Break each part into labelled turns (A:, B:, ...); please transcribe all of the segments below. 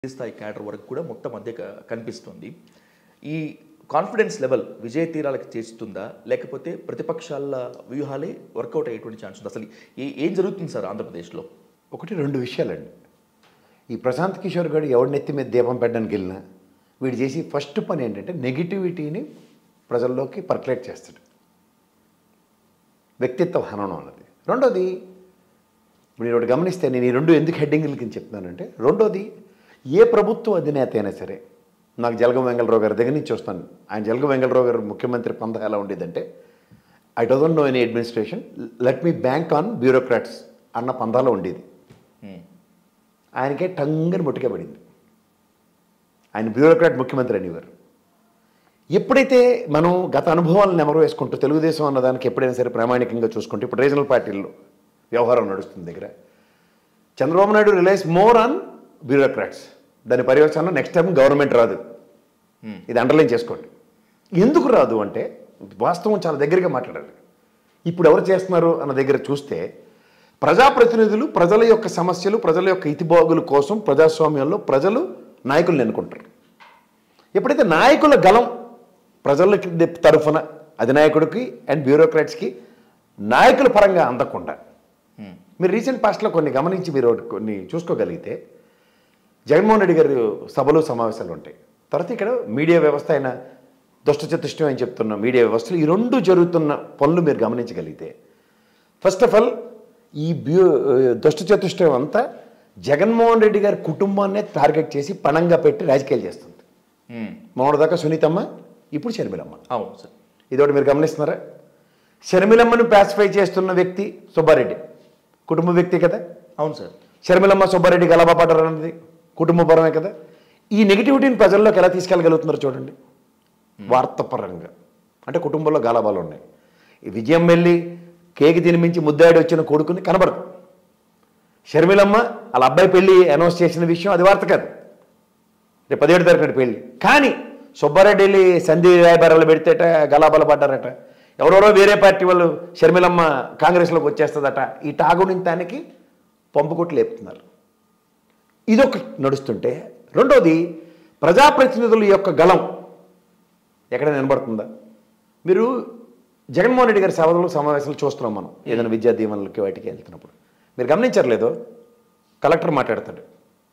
A: స్థాయి క్యాడర్ వరకు కూడా మొత్తం మధ్య క- కనిపిస్తుంది ఈ కాన్ఫిడెన్స్ లెవెల్ విజయ తీరాలకు చేస్తుందా లేకపోతే ప్రతిపక్షాల వ్యూహాలే వర్కౌట్ అయ్యేటువంటి ఛాన్స్ ఉంది అసలు ఏ ఏం జరుగుతుంది సార్ ఆంధ్రప్రదేశ్లో
B: ఒకటి రెండు విషయాలండి ఈ ప్రశాంత్ కిషోర్ గారు ఎవడి నెత్తి మీద దీపం పెట్టడానికి వెళ్ళినా వీడు చేసి ఫస్ట్ పని ఏంటంటే నెగిటివిటీని ప్రజల్లోకి పర్కులేట్ చేస్తాడు వ్యక్తిత్వ హననం అన్నది రెండోది ఇప్పుడు నేను ఒకటి గమనిస్తే నేను ఈ రెండు ఎందుకు హెడ్డింగ్ల కింద చెప్తున్నానంటే రెండోది ఏ ప్రభుత్వ అధినేత అయినా సరే నాకు జలగం వెంగళరావు గారి దగ్గర నుంచి చూస్తాను ఆయన జలగం వెంగళరావు గారు ముఖ్యమంత్రి పంద ఎలా ఉండేదంటే I don't know any administration let me bank on bureaucrats అన్న పందాలో ఉండేది ఆయనకే టంగని ముట్టుకే పడింది ఆయన బ్యూరోక్రాట్ ముఖ్యమంత్రి అనేవారు ఎప్పుడైతే మనం గత అనుభవాలను నెమరు వేసుకుంటూ తెలుగుదేశం అన్నదానికి ఎప్పుడైనా సరే ప్రామాణికంగా చూసుకుంటే ఇప్పుడు రీజనల్ పార్టీల్లో వ్యవహారం నడుస్తుంది దగ్గర Chandrababu Naidu relies more on bureaucrats దాని పర్యవసానం నెక్స్ట్ టైం గవర్నమెంట్ రాదు ఇది అండర్లైన్ చేసుకోండి ఎందుకు రాదు అంటే వాస్తవం చాలా దగ్గరగా మాట్లాడాలి ఇప్పుడు ఎవరు చేస్తున్నారు అన్న దగ్గర చూస్తే ప్రజాప్రతినిధులు ప్రజల యొక్క సమస్యలు ప్రజల యొక్క ఇతిబాగుల కోసం ప్రజాస్వామ్యంలో ప్రజలు నాయకులను ఎన్నుకుంటారు ఎప్పుడైతే నాయకుల గలం ప్రజలకి తరఫున అధినాయకుడికి అండ్ బ్యూరోక్రాట్స్కి నాయకుల పరంగా అందకుండా మీరు రీసెంట్ పాస్ట్లో కొన్ని గమనించి మీరు ఒకటి కొన్ని చూసుకోగలిగితే జగన్మోహన్ రెడ్డి గారి సభలు సమావేశాలు ఉంటాయి తర్వాత ఇక్కడ మీడియా వ్యవస్థ అయిన దుష్ట చతుష్టం అని చెప్తున్న మీడియా వ్యవస్థలు ఈ రెండు జరుగుతున్న పనులు మీరు గమనించగలిగితే ఫస్ట్ ఆఫ్ ఆల్ ఈ బ్యూ దుష్ట చతుష్టయం అంతా జగన్మోహన్ రెడ్డి గారి కుటుంబాన్నే టార్గెట్ చేసి పణంగా పెట్టి రాజకీయాలు చేస్తుంది మొన్నటిదాకా సునీతమ్మ ఇప్పుడు షర్మిలమ్మ
A: అవును సార్
B: ఇదొకటి మీరు గమనిస్తున్నారా షర్మిలమ్మను పాసిఫై చేస్తున్న వ్యక్తి సుబ్బారెడ్డి కుటుంబ వ్యక్తి కదా
A: అవును సార్
B: షర్మిలమ్మ సుబ్బారెడ్డి గలాబా పడ్డారు అన్నది కుటుంబపరమే కదా ఈ నెగిటివిటీని ప్రజల్లోకి ఎలా తీసుకెళ్ళగలుగుతున్నారు చూడండి వార్తపరంగా అంటే కుటుంబంలో గలాబాలు ఉన్నాయి ఈ విజయం వెళ్ళి కేక్ తినిమించి ముద్దాడి వచ్చిన కొడుకుని కనబడదు షర్మిలమ్మ వాళ్ళ అబ్బాయి పెళ్లి అనౌన్స్ చేసిన విషయం అది వార్త కాదు రేపు పదిహేడు తారీఖు పెళ్ళి కానీ సుబ్బారెడ్డి వెళ్ళి సంధి రాయబారాలు పెడితేట గలాబాలు పడ్డారట ఎవరెవరో వేరే పార్టీ వాళ్ళు షర్మిలమ్మ కాంగ్రెస్లోకి వచ్చేస్తుందట ఈ తాగునింతానికి పంపుకొట్లు లేపుతున్నారు ఇదొక నడుస్తుంటే రెండోది ప్రజాప్రతినిధుల యొక్క గలం ఎక్కడైనా వినబడుతుందా మీరు జగన్మోహన్ రెడ్డి గారి సభలు సమావేశాలు చూస్తున్నాం మనం ఏదైనా విద్యా దీవెనలకి వాటికి వెళ్తున్నప్పుడు మీరు గమనించట్లేదు కలెక్టర్ మాట్లాడతాడు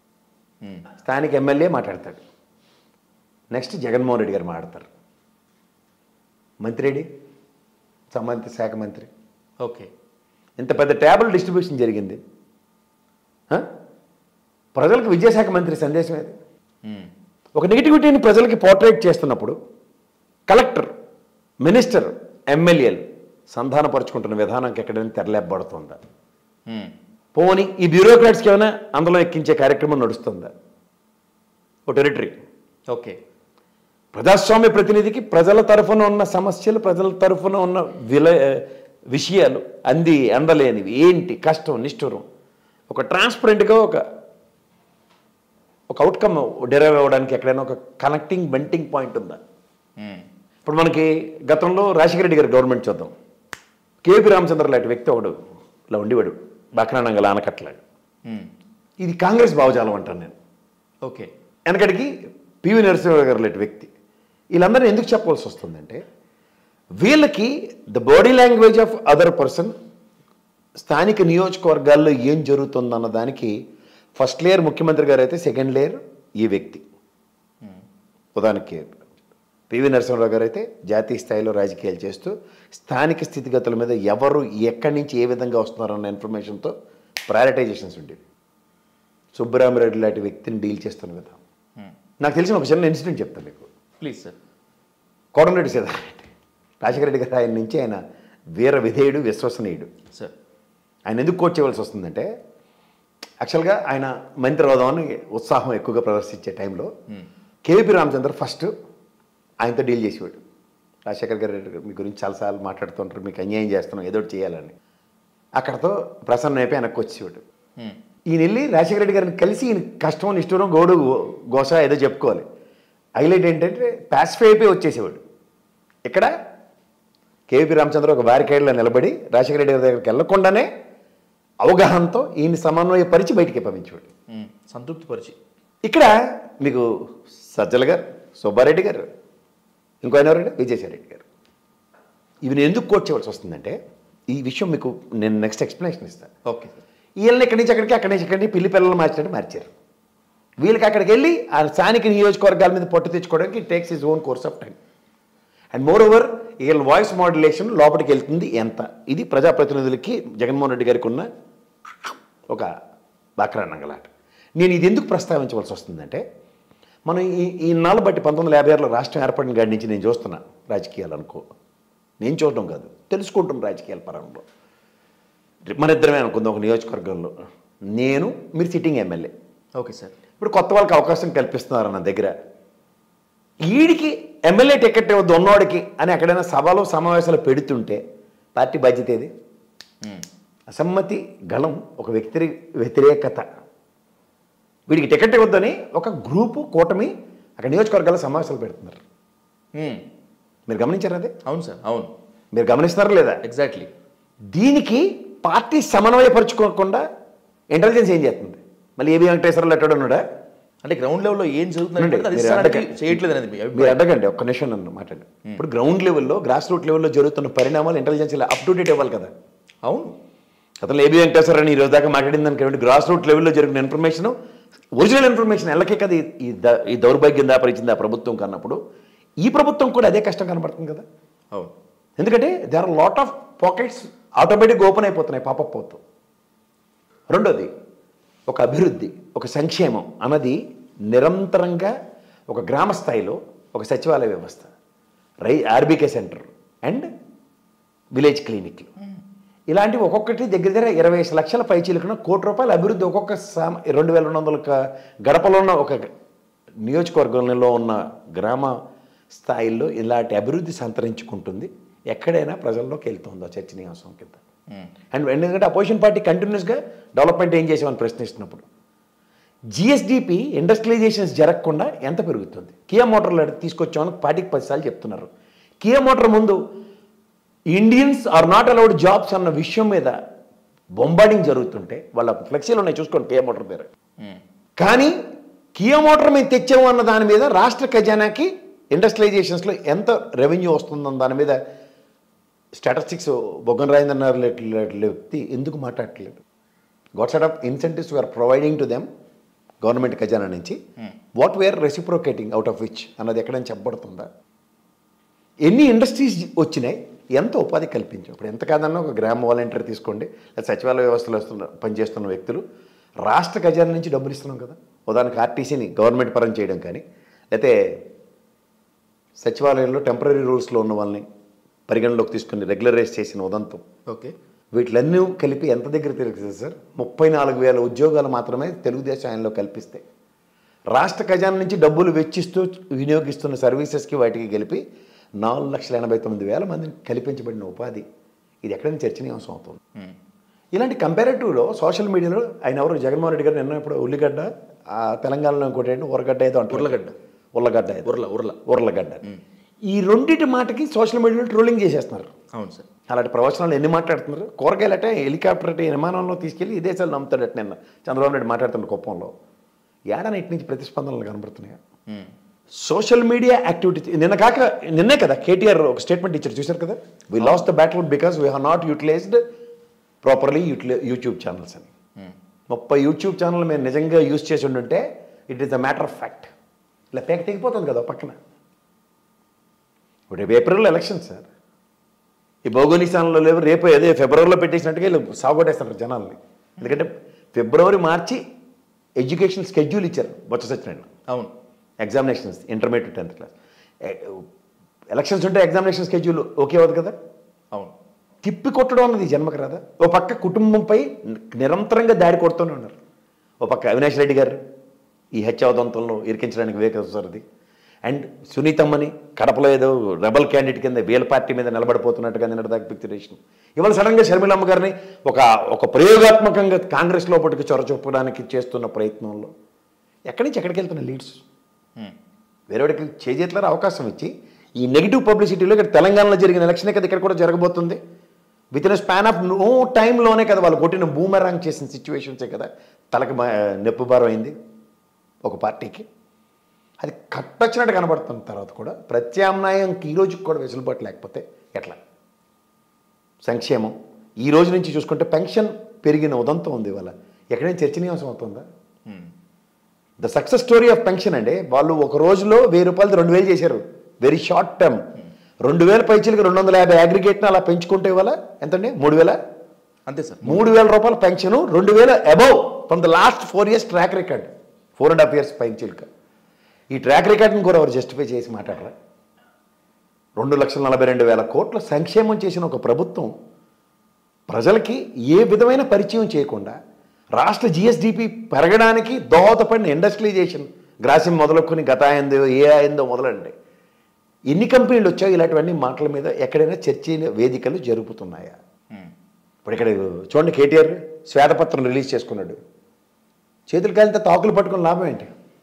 B: స్థానిక ఎమ్మెల్యే మాట్లాడతాడు నెక్స్ట్ జగన్మోహన్ రెడ్డి గారు మాట్లాడతారు మంత్రి రెడ్డి సంబంధిత శాఖ మంత్రి
A: ఓకే
B: ఇంత పెద్ద టేబుల్ డిస్ట్రిబ్యూషన్ జరిగింది ఆ? ప్రజలకు విద్యాశాఖ మంత్రి సందేశం ఏది ఒక నెగిటివిటీని ప్రజలకి పోర్ట్రేట్ చేస్తున్నప్పుడు కలెక్టర్ మినిస్టర్ ఎమ్మెల్యేలు సంధానపరుచుకుంటున్న విధానానికి ఎక్కడైనా తెరలేపబడుతుందా పోని ఈ బ్యూరోక్రాట్స్కి ఏమైనా అందులో ఎక్కించే కార్యక్రమం నడుస్తుందా ఒక టెరిటరీ
A: ఓకే
B: ప్రజాస్వామ్య ప్రతినిధికి ప్రజల తరఫున ఉన్న సమస్యలు ప్రజల తరఫున ఉన్న విల విషయాలు అంది అందలేనివి ఏంటి కష్టం నిష్ఠురం ఒక ట్రాన్స్పరెంట్గా ఒక ఒక అవుట్కమ్ డెరైవ్ అవ్వడానికి ఎక్కడైనా ఒక కనెక్టింగ్ బెంటింగ్ పాయింట్ ఉందా ఇప్పుడు మనకి గతంలో రాజశేఖర రెడ్డి గారి గవర్నమెంట్ చూద్దాం కేపీ రామచంద్ర లాంటి వ్యక్తి ఒకడు ఇలా ఉండేవాడు బక్రానంగల ఆనకట్లాగా ఇది కాంగ్రెస్ భావజాలం అంటాను నేను
A: ఓకే
B: వెనకడికి పివి నరసింహ గారు లాంటి వ్యక్తి వీళ్ళందరినీ ఎందుకు చెప్పవలసి వస్తుందంటే వీళ్ళకి the body language of other person స్థానిక నియోజకవర్గాల్లో ఏం జరుగుతుందన్న దానికి ఫస్ట్ లేయర్ ముఖ్యమంత్రి గారు అయితే సెకండ్ లేయర్ ఈ వ్యక్తి ఉదాహరణకి పివి నరసింహరావు గారు అయితే జాతీయ స్థాయిలో రాజకీయాలు చేస్తూ స్థానిక స్థితిగతుల మీద ఎవరు ఎక్కడి నుంచి ఏ విధంగా వస్తున్నారన్న ఇన్ఫర్మేషన్తో ప్రయారిటైజేషన్స్ ఉండేవి సుబ్బరామరెడ్డి లాంటి వ్యక్తిని డీల్ చేస్తున్న విధానం నాకు తెలిసిన ఒక చిన్న ఇన్సిడెంట్ చెప్తాను మీకు
A: ప్లీజ్ సార్
B: కోటమిరెడ్డి సీతారెడ్డి రాజశేఖర రెడ్డి గారు ఆయన నుంచి ఆయన వీర విధేయుడు విశ్వసనీయుడు
A: సార్
B: ఆయన ఎందుకు కోచ్ చేయవలసి వస్తుందంటే యాక్చువల్గా ఆయన మంత్రి అవుదామని ఉత్సాహం ఎక్కువగా ప్రదర్శించే టైంలో కేవీపీ రామచంద్ర ఫస్ట్ ఆయనతో డీల్ చేసేవాడు రాజశేఖర్ గారు మీ గురించి చాలాసార్లు మాట్లాడుతుంటారు మీకు అన్యాయం చేస్తున్నాం ఏదో ఒకటి చేయాలని అక్కడతో ప్రసన్న అయిపోయి వెనక్కి వచ్చేవాడు ఈయన వెళ్ళి రాజశేఖర రెడ్డి గారిని కలిసి ఈయన కష్టం నిష్ఠూరం గోడు గోస ఏదో చెప్పుకోవాలి హైలైట్ ఏంటంటే పాసిఫై అయిపోయి వచ్చేసేవాడు ఇక్కడ కేవీపీ రామచంద్ర ఒక బారికేడ్లో నిలబడి రాజశేఖర రెడ్డి గారి దగ్గరికి వెళ్లకుండానే అవగాహనతో ఈయన సమన్వయపరిచి బయటికి పంపించేవాడు
A: సంతృప్తి పరిచి
B: ఇక్కడ మీకు సజ్జల గారు సుబ్బారెడ్డి గారు ఇంకో ఆయన ఎవరండి విజయసాయిరెడ్డి గారు ఇవి నేను ఎందుకు కోట్ చేయవలసి వస్తుందంటే ఈ విషయం మీకు నేను నెక్స్ట్ ఎక్స్ప్లెనేషన్ ఇస్తాను
A: ఓకే సార్
B: వీళ్ళని ఇక్కడి నుంచి అక్కడికి అక్కడి నుంచి ఇక్కడికి పిల్లి పిల్లలు మార్చినట్టు మార్చారు వీళ్ళకి అక్కడికి వెళ్ళి ఆ స్థానిక నియోజకవర్గాల మీద పట్టు తెచ్చుకోవడానికి takes is own course of time and more over వీళ్ళ వాయిస్ మాడ్యులేషన్ లోపలికి వెళ్తుంది ఎంత ఇది ప్రజాప్రతినిధులకి జగన్మోహన్ రెడ్డి గారికి ఉన్న ఒక బాక్రానంగలాట నేను ఇది ఎందుకు ప్రస్తావించవలసి వస్తుందంటే మనం ఈ ఈ నాళ్ళు బట్టి పంతొమ్మిది వందల యాభై ఆరులో రాష్ట్రం ఏర్పడిన కాడి నుంచి నేను చూస్తున్నా రాజకీయాలు అనుకో నేను చూడడం కాదు తెలుసుకుంటున్న రాజకీయాల పరంలో మన ఇద్దరమే అనుకుందాం ఒక నియోజకవర్గంలో నేను మీరు సిట్టింగ్ ఎమ్మెల్యే
A: ఓకే సార్
B: ఇప్పుడు కొత్త వాళ్ళకి అవకాశం కల్పిస్తున్నారు నా దగ్గర ఈడికి ఎమ్మెల్యే టికెట్ ఇవ్వద్దు ఉన్నవాడికి అని ఎక్కడైనా సభలో సమావేశాలు పెడుతుంటే పార్టీ బాధ్యత ఏది అసమ్మతి గళం ఒక వ్యక్తి వ్యతిరేకత వీడికి టికెట్ ఇవ్వద్దని ఒక గ్రూపు కూటమి అక్కడ నియోజకవర్గాల సమావేశాలు పెడుతున్నారు
A: మ్మ్.
B: మీరు గమనించారు అదే
A: అవును సార్ అవును
B: మీరు గమనిస్తున్నారా లేదా
A: ఎగ్జాక్ట్లీ
B: దీనికి పార్టీ సమన్వయపరచుకోకుండా ఇంటెలిజెన్స్ ఏం చేస్తుంది మళ్ళీ ఏబి వెంకటేశ్వరరావు ఎట్టాడు ఉన్నాడా
A: అంటే గ్రౌండ్ లెవెల్లో ఏం జరుగుతుంది
B: ఉండండి,
A: అది
B: మీరు
A: ఇస్తానికి
B: అడ్డక-
A: చేయట్లేదు అనేది మీ
B: మీరు
A: అభిప్రాయం
B: అడగండి ఒక్క నిమిషం నన్ను మాట్లాడండి ఇప్పుడు గ్రౌండ్ లెవెల్లో గ్రాస్ రూట్ లెవెల్లో జరుగుతున్న పరిణామాలు ఇంటెలిజెన్స్ అప్ టు డేట్ ఇవ్వాలి కదా
A: అవును
B: అతను ఏబి వెంకటేశ్వర అని ఈ రోజు దాకా మాట్లాడింది అనుకోండి గ్రాస్ రూట్ లెవెల్లో జరిగిన ఇన్ఫర్మేషన్ ఒరిజినల్ ఇన్ఫర్మేషన్ ఎల్లకే కదా ఈ- ఈ ద- ఈ దౌర్భాగ్యం దాపరిచింది ఆ ప్రభుత్వం కన్నప్పుడు ఈ ప్రభుత్వం కూడా అదే కష్టం కనబడుతుంది కదా
A: అవును
B: ఎందుకంటే they are lot of pockets automatic open అయిపోతున్నాయి పాపప్ అవుతూ రెండోది ఒక అభివృద్ధి ఒక సంక్షేమం అన్నది నిరంతరంగా ఒక గ్రామ స్థాయిలో ఒక సచివాలయ వ్యవస్థ రై ఆర్బీకే సెంటర్ అండ్ విలేజ్ క్లినిక్లు ఇలాంటివి ఒక్కొక్కటి దగ్గర దగ్గర ఇరవై ఐదు లక్షల పైచీలకున్న కోటి రూపాయల అభివృద్ధి ఒక్కొక్క సామ రెండు వేల రెండు వందల క- గడపలో ఉన్న ఒక నియోజకవర్గంలో ఉన్న గ్రామ స్థాయిల్లో ఇలాంటి అభివృద్ధి సంతరించుకుంటుంది ఎక్కడైనా ప్రజల్లోకి వెళ్తుందో చర్చనీయాంశం కింద అండ్ ఎందుకంటే అపోజిషన్ పార్టీ కంటిన్యూస్గా డెవలప్మెంట్ ఏం చేసామని ప్రశ్నిస్తున్నప్పుడు జిఎస్డిపి ఇండస్ట్రియలైజేషన్స్ జరగకుండా ఎంత పెరుగుతుంది కియా మోటార్లు తీసుకొచ్చామని పార్టీకి పదిసార్లు చెప్తున్నారు కియా మోటార్ ముందు Indians are not allowed jobs అన్న విషయం మీద బొంబార్డింగ్ జరుగుతుంటే వాళ్ళ ఫ్లెక్సీలు ఉన్నాయి చూసుకోండి కియా మోటార్ పేరు కానీ కియా మోటార్ మేము తెచ్చాము అన్న దాని మీద రాష్ట్ర ఖజానాకి ఇండస్ట్రియలైజేషన్స్లో ఎంత రెవెన్యూ వస్తుందన్న దాని మీద స్టాటిస్టిక్స్ బొగ్గన రాయిందన్నారు వ్యక్తి ఎందుకు మాట్లాడట్లేదు what set of incentives we are providing to them government ఖజానా నుంచి what we are reciprocating out of which అన్నది ఎక్కడైనా చెప్పబడుతుందా ఎన్ని ఇండస్ట్రీస్ వచ్చినాయి ఎంత ఉపాధి కల్పించాం ఇప్పుడు ఎంత కాదన్నా ఒక గ్రామ వాలంటీర్ తీసుకోండి లేదా సచివాలయ వ్యవస్థలో వస్తున్న పనిచేస్తున్న వ్యక్తులు రాష్ట్ర ఖజానా నుంచి డబ్బులు ఇస్తున్నాం కదా ఉదాహరణకు ఆర్టీసీని గవర్నమెంట్ పరం చేయడం కానీ లేకపోతే సచివాలయంలో టెంపరీ రూల్స్లో ఉన్న వాళ్ళని పరిగణలోకి తీసుకుని రెగ్యులరైజ్ చేసిన ఉదంతం
A: ఓకే
B: వీటిలన్నీ కలిపి ఎంత దగ్గర తెలుస్తుంది సార్ ముప్పై నాలుగు వేల ఉద్యోగాలు మాత్రమే తెలుగుదేశం ఆయనలో కల్పిస్తాయి రాష్ట్ర ఖజానా నుంచి డబ్బులు వెచ్చిస్తూ వినియోగిస్తున్న సర్వీసెస్కి వాటికి కలిపి నాలుగు లక్షల ఎనభై తొమ్మిది వేల మందిని కల్పించబడిన ఉపాధి ఇది ఎక్కడైనా చర్చనీయాంశం అవుతుంది ఇలాంటి కంపారేటివ్లో సోషల్ మీడియాలో ఆయన ఎవరు జగన్మోహన్ రెడ్డి గారు నిన్న ఇప్పుడు ఉల్లిగడ్డ ఆ తెలంగాణలో ఇంకోటి ఏంటి ఉర్రగడ్డ ఏదో అంటారు
A: ఉర్లగడ్డ.
B: ఉర్లగడ్డ ఏదో.
A: ఉర్ల ఉర్ల
B: ఉర్లగడ్డ ఈ రెండింటి మాటకి సోషల్ మీడియాలో ట్రోలింగ్ చేసేస్తున్నారు
A: అవును సార్
B: అలాంటి ప్రవచనాలు ఎన్ని మాట్లాడుతున్నారు కూరగాయలు అంటే హెలికాప్టర్ అంటే విమానంలో తీసుకెళ్ళి ఈ దేశాలు నమ్ముతాడట నిన్న చంద్రబాబు నాయుడు మాట్లాడుతున్న కుప్పంలో ఏడాది ఇటు నుంచి ప్రతిస్పందనలు కనబడుతున్నాయా సోషల్ మీడియా యాక్టివిటీ నిన్న కాక నిన్నే కదా కేటీఆర్ ఒక స్టేట్మెంట్ ఇచ్చారు చూశారు కదా we lost the battle because we have not utilized properly YouTube channels అని ముప్పై యూట్యూబ్ ఛానల్ మేము నిజంగా యూజ్ చేసి ఉండుంటే it is the matter of fact ఇలా పేక తెగిపోతుంది కదా ఓ పక్కన ఇప్పుడు రేపు ఏప్రిల్లో ఎలక్షన్ సార్ ఈ భౌగోళిక స్థానంలో లేవు రేపు అదే ఫిబ్రవరిలో పెట్టేసినట్టుగా వీళ్ళు సాగొట్టేస్తారు జనాల్ని ఎందుకంటే ఫిబ్రవరి మార్చి ఎడ్యుకేషన్ స్కెడ్యూల్ ఇచ్చారు బొత్స సత్యనారాయణ
A: అవును
B: examinations intermediate tenth class elections ఉంటే ఎగ్జామినేషన్ స్కెడ్యూల్ ఓకే అవ్వదు కదా
A: అవును
B: తిప్పి కొట్టడం అన్నది జన్మకు రాదా ఓ పక్క కుటుంబంపై నిరంతరంగా దాడి కొడుతూనే ఉన్నారు ఓ పక్క అవినాష్ రెడ్డి గారు ఈ హత్యావదంతంలో ఇరికించడానికి వివేకసారది అండ్ సునీతమ్మని కడపలో ఏదో రెబల్ క్యాండిడేట్ కింద వీళ్ళ పార్టీ మీద నిలబడిపోతున్నట్టుగా నిన్నటిదాకా పిక్చరేషన్ ఇవాళ సడన్గా షర్మిలమ్మ గారిని ఒక ఒక ప్రయోగాత్మకంగా కాంగ్రెస్ లోపలికి చొరచొప్పడానికి చేస్తున్న ప్రయత్నంలో ఎక్కడి నుంచి ఎక్కడికి వెళ్తున్న లీడ్స్ వేరేవాడికి చేజేట్ల అవకాశం ఇచ్చి ఈ నెగిటివ్ పబ్లిసిటీలో ఇక్కడ తెలంగాణలో జరిగిన ఎలక్షనే కదా ఇక్కడ కూడా జరగబోతుంది with in span of no టైంలోనే కదా వాళ్ళు కొట్టిన బూమరాంగ్ చేసిన సిచ్యువేషన్సే కదా తలకి మా- నొప్పి భారం అయింది ఒక పార్టీకి అది కట్టొచ్చినట్టు కనబడుతున్న తర్వాత కూడా ప్రత్యామ్నాయంకి ఈ రోజుకి కూడా వెసులుబాటు లేకపోతే ఎట్లా సంక్షేమం ఈ రోజు నుంచి చూసుకుంటే పెన్షన్ పెరిగిన ఉదంతం ఉంది ఇవాళ ఎక్కడైనా చర్చనీయాంశం అవుతుందా the success story of pension అండి వాళ్ళు ఒక రోజులో వెయ్యి రూపాయలు రెండు వేలు చేశారు వెరీ షార్ట్ టర్మ్ రెండు వేల పైచీలకి రెండు వందల యాభై అగ్రిగేట్ని అలా పెంచుకుంటే ఇవాళ ఎంతండి మూడు వేల
A: అంతే సార్
B: మూడు వేల రూపాయల పెన్షన్ రెండు వేల above from the last four years track record four and half years పెంచిల్క ఈ ట్రాక్ రికార్డ్ని కూడా ఎవరు జస్టిఫై చేసి మాట్లాడరా రెండు లక్షల నలభై రెండు వేల కోట్ల సంక్షేమం చేసిన ఒక ప్రభుత్వం ప్రజలకి ఏ విధమైన పరిచయం చేయకుండా రాష్ట్ర జిఎస్డిపి పెరగడానికి దోహదపడిన ఇండస్ట్రియలైజేషన్ గ్రాసిం మొదలుకొని గత అయిందో ఏ అయిందో మొదలండి ఎన్ని కంపెనీలు వచ్చాయో ఇలాంటివన్నీ మాటల మీద ఎక్కడైనా చర్చ వేదికలు జరుపుతున్నాయా ఇప్పుడు ఇక్కడ చూడండి కేటీఆర్ శ్వేతపత్రం రిలీజ్ చేసుకున్నాడు చేతులు కాలితే తాకులు పట్టుకుని లాభం ఏంటి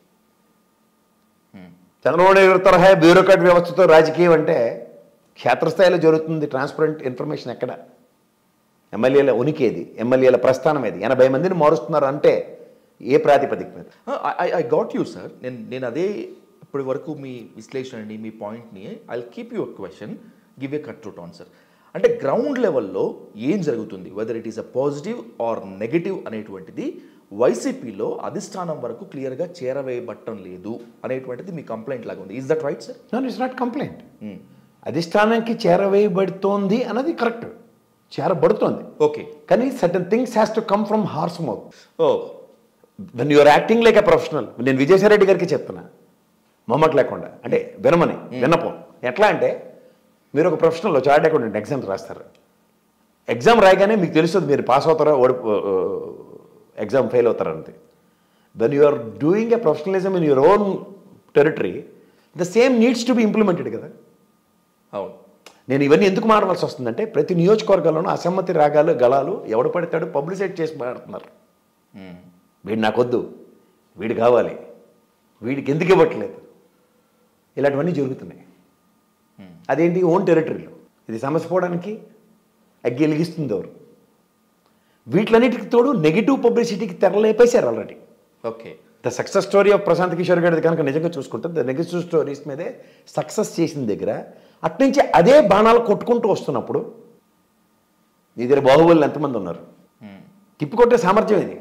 B: చంద్రబాబు నాయుడు తరహా బ్యూరోక్రాట్ వ్యవస్థతో రాజకీయం అంటే క్షేత్రస్థాయిలో జరుగుతుంది ట్రాన్స్పరెంట్ ఇన్ఫర్మేషన్ ఎక్కడ ఎమ్మెల్యేల ఉనికేది ఎమ్మెల్యేల ప్రస్థానం ఏది ఎనభై మందిని మారుస్తున్నారు అంటే ఏ ప్రాతిపదిక మీద
A: I I got you sir నేను నేను అదే ఇప్పటి వరకు మీ విశ్లేషణని మీ పాయింట్ని I keep you question give a cut to answer అంటే గ్రౌండ్ లెవెల్లో ఏం జరుగుతుంది whether it is a positive or negative అనేటువంటిది వైసీపీలో అధిష్టానం వరకు క్లియర్గా చేరవేయబట్టం లేదు అనేటువంటిది మీ కంప్లైంట్ లాగా ఉంది is that right sir
B: no it's not complaint అధిష్టానానికి చేరవేయబడుతోంది అన్నది కరెక్ట్ చేరబడుతోంది
A: ఓకే
B: కానీ certain things has to come from horse mouth
A: oh
B: when you're acting like a professional నేను విజయసాయిరెడ్డి గారికి చెప్తున్నా మొమ్మట్ లేకుండా అంటే వినమని విన్నపం ఎట్లా అంటే మీరు ఒక ప్రొఫెషనల్ చార్ట్ అకౌంటెంట్ ఎగ్జామ్స్ రాస్తారు ఎగ్జామ్ రాయగానే మీకు తెలుస్తుంది మీరు పాస్ అవుతారో ఓడి ఎగ్జామ్ ఫెయిల్ అవుతారు అంతే when you are doing a professionalism in your own territory the same needs to be implemented కదా
A: అవును
B: నేను ఇవన్నీ ఎందుకు మాడవలసి వస్తుందంటే ప్రతి నియోజకవర్గాల్లోనూ అసమ్మతి రాగాలు గళాలు ఎవడు పడతాడు పబ్లిసైట్ చేసి మాడుతున్నారు వీడు నాకొద్దు వీడు కావాలి వీడికి ఎందుకు ఇవ్వట్లేదు ఇలాంటివన్నీ జరుగుతున్నాయి అదేంటి ఓన్ టెరిటరీలో ఇది సమస్య పోవడానికి అగ్గి వెలిగిస్తుంది ఎవరు వీటిలన్నిటికి తోడు నెగిటివ్ పబ్లిసిటీకి తెరలేపేశారు already
A: okay
B: the success story of Prashant Kishor గారి కనుక నిజంగా చూసుకుంటే ద నెగటివ్ స్టోరీస్ మీదే సక్సెస్ చేసిన దగ్గర అట్నుంచి అదే బాణాలు కొట్టుకుంటూ వస్తున్నప్పుడు నీ దగ్గర బాహుబలి ఎంతమంది ఉన్నారు తిప్పికొట్టే సామర్థ్యం ఇది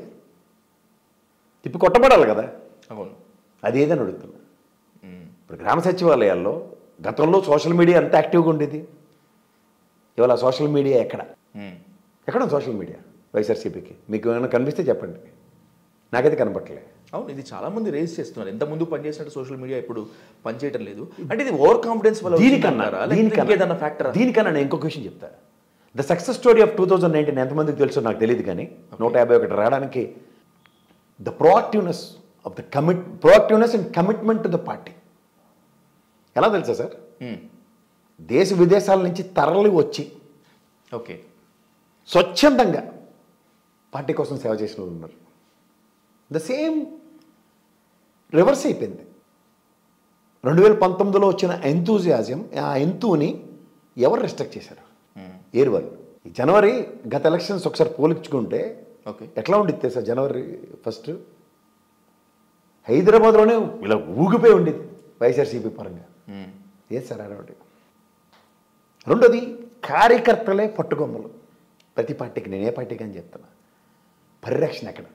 B: తిప్పి కొట్టబడాలి కదా
A: అవును
B: అదేదని అడుగుతున్నా ఇప్పుడు గ్రామ సచివాలయాల్లో గతంలో సోషల్ మీడియా ఎంత యాక్టివ్గా ఉండేది ఇవాళ సోషల్ మీడియా ఎక్కడ ఎక్కడ సోషల్ మీడియా వైఎస్ఆర్సీపీకి మీకు ఏమైనా కనిపిస్తే చెప్పండి నాకైతే కనపట్లే
A: అవును ఇది చాలా మంది రేస్ చేస్తున్నారు ఎంత ముందు పనిచేసినట్టు సోషల్ మీడియా ఇప్పుడు పనిచేయటం లేదు అంటే ఇది ఓవర్ కాన్ఫిడెన్స్ వల్ల
B: దీనికన్నా
A: దీనికన్నా ఏదైనా ఫ్యాక్టర్
B: దీనికన్నా నేను ఇంకొక విషయం చెప్తా the success story of two thousand nineteen ఎంతమందికి తెలుసో నాకు తెలియదు కానీ నూట యాభై ఒకటి రావడానికి the proactiveness of the commit proactiveness and commitment to the party ఎలా తెలుసా సార్ దేశ విదేశాల నుంచి తరలి వచ్చి
A: ఓకే
B: స్వచ్ఛందంగా పార్టీ కోసం సేవ చేసిన వాళ్ళు ఉన్నారు ద సేమ్ రివర్స్ అయిపోయింది రెండు వేల పంతొమ్మిదిలో వచ్చిన ఎంతూజియాజం ఆ ఎంతూని ఎవరు రెస్ట్రిక్ట్ చేశారు ఏరు వాళ్ళు ఈ జనవరి గత ఎలక్షన్స్ ఒకసారి పోల్చుకుంటే
A: ఓకే
B: ఎట్లా ఉండిద్ది తెలుసా జనవరి ఫస్ట్ హైదరాబాద్లోనే ఇలా ఊగిపోయి ఉండేది వైఎస్ఆర్సీపీ పరంగా ఏ సార్ అరవటి రెండోది కార్యకర్తలే పట్టుకొమ్మలు ప్రతి పార్టీకి నేను ఏ పార్టీకి అని చెప్తున్నా పరిరక్షణ ఎక్కడ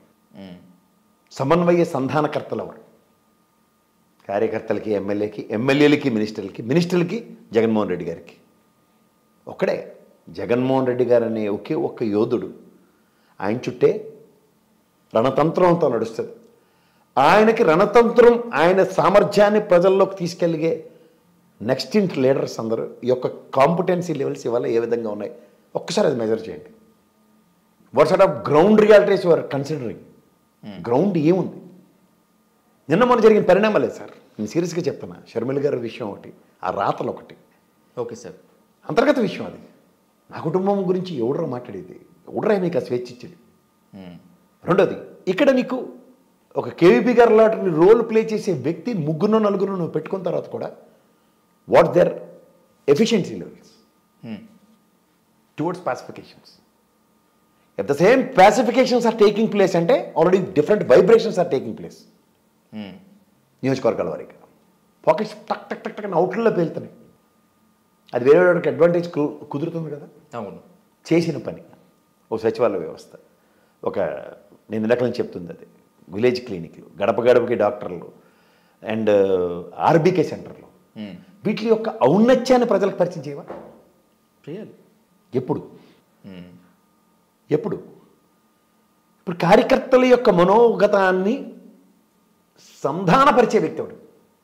B: సమన్వయ సంధానకర్తలు ఎవరు కార్యకర్తలకి ఎమ్మెల్యేకి ఎమ్మెల్యేలకి మినిస్టర్లకి మినిస్టర్లకి జగన్మోహన్ రెడ్డి గారికి ఒక్కడే జగన్మోహన్ రెడ్డి గారు అనే ఒకే ఒక్క యోధుడు ఆయన చుట్టే రణతంత్రంతో నడుస్తుంది ఆయనకి రణతంత్రం ఆయన సామర్థ్యాన్ని ప్రజల్లోకి తీసుకెళ్ళగే నెక్స్ట్ ఇంట్ లీడర్స్ అందరూ ఈ యొక్క కాంపిటెన్సీ లెవెల్స్ ఇవాళ ఏ విధంగా ఉన్నాయి ఒక్కసారి అది మెజర్ చేయండి what sort of ground realities your considering ground ఏముంది నిన్న మొన్న జరిగిన పరిణామాలే సార్ నేను సీరియస్గా చెప్తున్నా షర్మిల గారి విషయం ఒకటి ఆ రాతలు ఒకటి
A: ఓకే సార్
B: అంతర్గత విషయం అది నా కుటుంబం గురించి ఎవడరా మాట్లాడేది ఎవడరా మీకు ఆ స్వేచ్ఛ ఇచ్చేది రెండోది ఇక్కడ నీకు ఒక కేవీపీ గారు లాంటి రోల్ ప్లే చేసే వ్యక్తి ముగ్గురు నలుగురు నువ్వు పెట్టుకున్న తర్వాత కూడా what there efficiency levels towards pacifications at the same pacifications are taking place అంటే already different vibrations are taking place
A: hmm.
B: నియోజకవర్గాల వారికి పాకెట్స్ టక్ టక్ టక్ టక్ అవుట్లలో పేలుతున్నాయి అది వేరే వాడికి అడ్వాంటేజ్ కు- కుదురుతుంది కదా
A: అవును
B: చేసిన పని ఒక సచివాలయ వ్యవస్థ ఒక నేను ఇందాక నుంచి చెప్తుంది అది విలేజ్ క్లినిక్లు గడప గడపకి డాక్టర్లు అండ్ ఆర్బీకే సెంటర్లు
A: మ్మ్.
B: వీటి యొక్క ఔన్నత్యాన్ని ప్రజలకు పరిచయం చేయవా
A: చేయాలి
B: ఎప్పుడు
A: మ్మ్.
B: ఎప్పుడు ఇప్పుడు కార్యకర్తల యొక్క మనోగతాన్ని సంధానపరిచే వ్యక్తి ఎవడు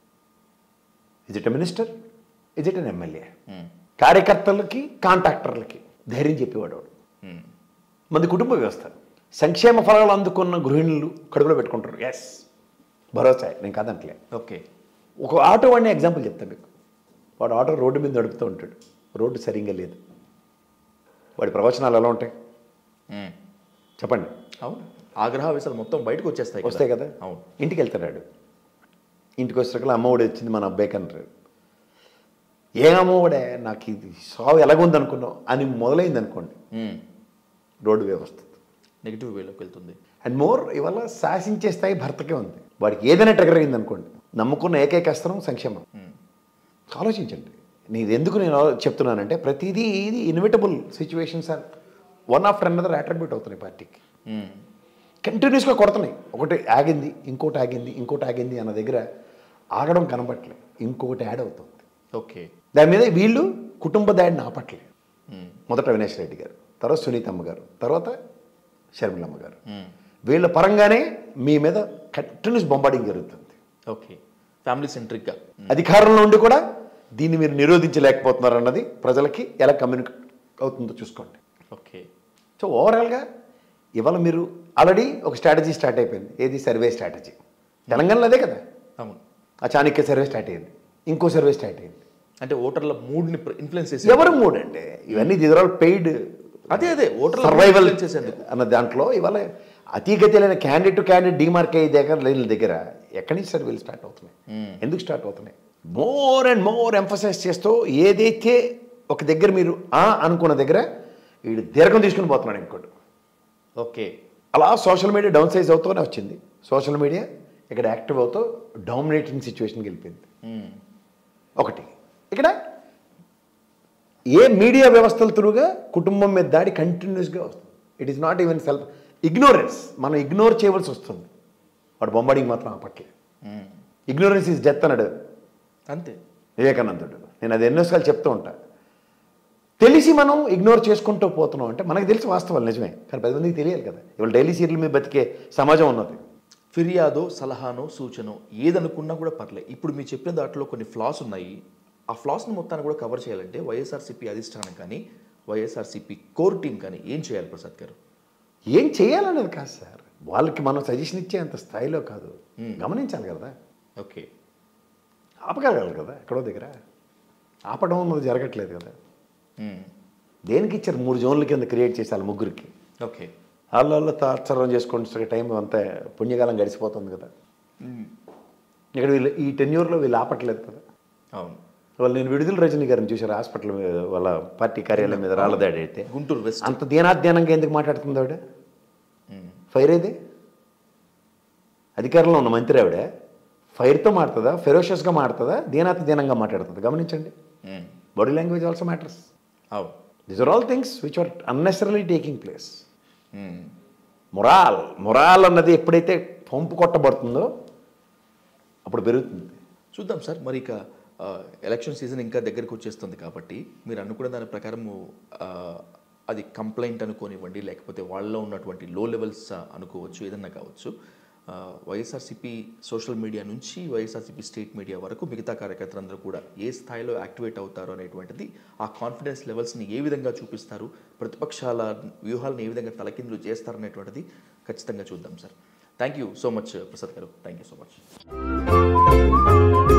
B: is it minister is it an MLA
A: hmm.
B: కార్యకర్తలకి కాంట్రాక్టర్లకి ధైర్యం చెప్పేవాడు వాడు
A: మ్మ్.
B: మంది కుటుంబ వ్యవస్థ సంక్షేమ ఫలాలు అందుకున్న గృహిణులు కడుపులో పెట్టుకుంటారు ఎస్ భరోసా నేను కాదంటలే
A: ఓకే
B: ఒక ఆటో వాడిని ఎగ్జాంపుల్ చెప్తాను మీకు వాడు ఆటో రోడ్డు మీద నడుపుతూ ఉంటాడు రోడ్డు సరిగ్గా లేదు వాడి ప్రవచనాలు ఎలా ఉంటాయి
A: మ్మ్.
B: చెప్పండి
A: అవును ఆగ్రహావేశాలు మొత్తం బయటకు వచ్చేస్తాయి కదా.
B: వస్తాయి కదా
A: అవును
B: ఇంటికి వెళ్తాడు ఇంటికి వచ్చేసరికి అమ్మఒడి వచ్చింది మన అబ్బాయికి అంటారు ఏ అమ్మఒడే నాకు ఇది సావు ఎలాగుంది అనుకున్నావు అని మొదలైంది అనుకోండి
A: మ్మ్.
B: రోడ్డు వ్యవస్థ
A: నెగిటివ్ వేలోకి వెళ్తుంది
B: అండ్ మోర్ ఇవాళ శాసించే స్థాయి భర్తకే ఉంది వాడికి ఏదైనా ట్రిగర్ అయింది అనుకోండి నమ్ముకున్న ఏకైక అస్త్రం సంక్షేమం
A: మ్మ్.
B: ఆలోచించండి నేను ఎందుకు నేను ఆలో- చెప్తున్నానంటే ప్రతిదీ ఇది inevitable situations are one after another attribute అవుతున్నాయి పార్టీకి
A: మ్మ్.
B: కంటిన్యూస్గా కొడుతున్నాయి ఒకటి ఆగింది ఇంకోటి ఆగింది ఇంకోటి ఆగింది అన్న దగ్గర ఆగడం కనబట్టలే ఇంకొకటి యాడ్ అవుతుంది
A: ఓకే
B: దాని మీద వీళ్ళు కుటుంబ దాడిని ఆపట్లే
A: మ్మ్.
B: మొదట అవినాష్ రెడ్డి గారు తర్వాత సునీతమ్మ గారు తర్వాత షర్మిలమ్మ గారు
A: మ్మ్.
B: వీళ్ళ పరంగానే మీ మీద కంటిన్యూస్ బొంబాడింగ్ జరుగుతుంది
A: ఓకే ఫ్యామిలీ సెంట్రిక్గా
B: అధికారంలో ఉండి కూడా దీన్ని మీరు నిరోధించలేకపోతున్నారు అన్నది ప్రజలకి ఎలా కమ్యూనికేట్ అవుతుందో చూసుకోండి
A: ఓకే
B: సో ఓవరాల్గా ఇవాళ మీరు ఆల్రెడీ ఒక స్ట్రాటజీ స్టార్ట్ అయిపోయింది ఏది సర్వే స్ట్రాటజీ తెలంగాణలో అదే కదా
A: అవును
B: ఆ చాణక్య సర్వే స్టార్ట్ అయింది ఇంకో సర్వే స్టార్ట్ అయింది
A: అంటే ఓటర్ల మూడ్ని ఇన్ఫ్లుయెన్స్ చేసి
B: ఎవరు మూడు అండి ఇవన్నీ దీస్ ఆల్ పెయిడ్
A: అదే అదే ఓటర్ల
B: సర్వైవల్
A: influence చేసేందుకు
B: అన్న దాంట్లో ఇవాళ అతీగతి లేని క్యాండిడేట్ టు క్యాండిడేట్ డిమార్క్ అయ్యే దగ్గర లేని దగ్గర ఎక్కడి నుంచి సర్వేలు స్టార్ట్ అవుతున్నాయి ఎందుకు స్టార్ట్ అవుతున్నాయి మోర్ అండ్ మోర్ ఎంఫసైజ్ చేస్తూ ఏదైతే ఒక దగ్గర మీరు ఆ అనుకున్న దగ్గర వీడు దీర్ఘం తీసుకుని పోతున్నాడు ఇంకోటి
A: ఓకే
B: అలా సోషల్ మీడియా డౌన్ సైజ్ అవుతూనే వచ్చింది సోషల్ మీడియా ఇక్కడ యాక్టివ్ అవుతూ డామినేటింగ్ సిచ్యువేషన్కి వెళ్ళిపోయింది
A: మ్మ్.
B: ఒకటి ఇక్కడ ఏ మీడియా వ్యవస్థల త్రూగా కుటుంబం మీద దాడి కంటిన్యూస్గా వస్తుంది it is not even self ignorance మనం ఇగ్నోర్ చేయవలసి వస్తుంది వాడు బొంబాడింగ్ మాత్రం ఆపట్లేదు
A: మ్మ్.
B: ఇగ్నోరెన్స్ ఈజ్ డెత్ అన్నాడు
A: అంతే
B: వివేకానందుడు నేను అది ఎన్నోసార్లు చెప్తూ ఉంటా తెలిసి మనం ఇగ్నోర్ చేసుకుంటూ పోతున్నాం అంటే మనకు తెలిసి వాస్తవాలు నిజమే కానీ పది మందికి తెలియాలి కదా ఇవాళ డైలీ సీరియల్ మీద బతికే సమాజం ఉన్నది
A: ఫిర్యాదో సలహానో సూచనో ఏదనుకున్నా కూడా పర్లేదు ఇప్పుడు మీరు చెప్పిన దాంట్లో కొన్ని ఫ్లాస్ ఉన్నాయి ఆ ఫ్లాస్ని మొత్తాన్ని కూడా కవర్ చేయాలంటే వైఎస్ఆర్సీపీ అధిష్టానం కానీ వైఎస్ఆర్సీపీ కోర్ టీం కానీ ఏం చేయాలి ప్రసాద్ గారు
B: ఏం చేయాలనేది కాదు సార్ వాళ్ళకి మనం సజెషన్ ఇచ్చే అంత స్థాయిలో కాదు గమనించాలి కదా
A: ఓకే
B: ఆపగలగాలి కదా ఎక్కడో దగ్గర ఆపడం అన్నది జరగట్లేదు కదా
A: మ్మ్.
B: దేనికి ఇచ్చారు మూడు జోన్ల కింద క్రియేట్ చేసి వాళ్ళ ముగ్గురికి
A: ఓకే
B: వాళ్ళ వాళ్ళ తాత్సరం చేసుకుంటే టైం అంతా పుణ్యకాలం గడిచిపోతుంది కదా
A: మ్మ్.
B: ఇక్కడ వీళ్ళు ఈ టెన్యూర్లో వీళ్ళు ఆపట్లేదు కదా
A: అవును
B: వాళ్ళు నేను విడుదల రజనీ గారిని చూశారు హాస్పిటల్ మీద వాళ్ళ పార్టీ కార్యాలయం మీద రాళ్ళదాడి అయితే
A: గుంటూరు వెస్ట్
B: అంత దీనాధ్యానంగా ఎందుకు మాట్లాడుతుంది ఆవిడ
A: మ్మ్.
B: ఫైర్ ఏది అధికారంలో ఉన్న మంత్రి ఆవిడ ఫైర్తో మాడుతుందా ఫెరోషియస్గా మాడుతుందా దీనాతి దీనంగా మాట్లాడుతుంది గమనించండి
A: hmm.
B: Body language also matters
A: అవును
B: these are all things which are unnecessary taking place
A: hmm.
B: Moral moral అన్నది ఎప్పుడైతే పంపు కొట్టబడుతుందో అప్పుడు పెరుగుతుంది
A: చూద్దాం సార్ మరి ఇక ఆ, ఎలక్షన్ సీజన్ ఇంకా దగ్గరికి వచ్చేస్తుంది కాబట్టి మీరు అనుకున్న దాని ప్రకారము ఆ, అది కంప్లైంట్ అనుకోనివ్వండి లేకపోతే వాళ్ళలో ఉన్నటువంటి లో లెవెల్స్ అనుకోవచ్చు ఏదన్నా కావచ్చు ఆ, వైఎస్ఆర్సీపీ సోషల్ మీడియా నుంచి వైఎస్ఆర్సీపీ స్టేట్ మీడియా వరకు మిగతా కార్యకర్తలందరూ కూడా ఏ స్థాయిలో యాక్టివేట్ అవుతారు అనేటువంటిది ఆ కాన్ఫిడెన్స్ లెవెల్స్ని ఏ విధంగా చూపిస్తారు ప్రతిపక్షాల వ్యూహాలను ఏ విధంగా తలకిందులు చేస్తారు అనేటువంటిది ఖచ్చితంగా చూద్దాం sir thank you so much Prasad garu thank you so much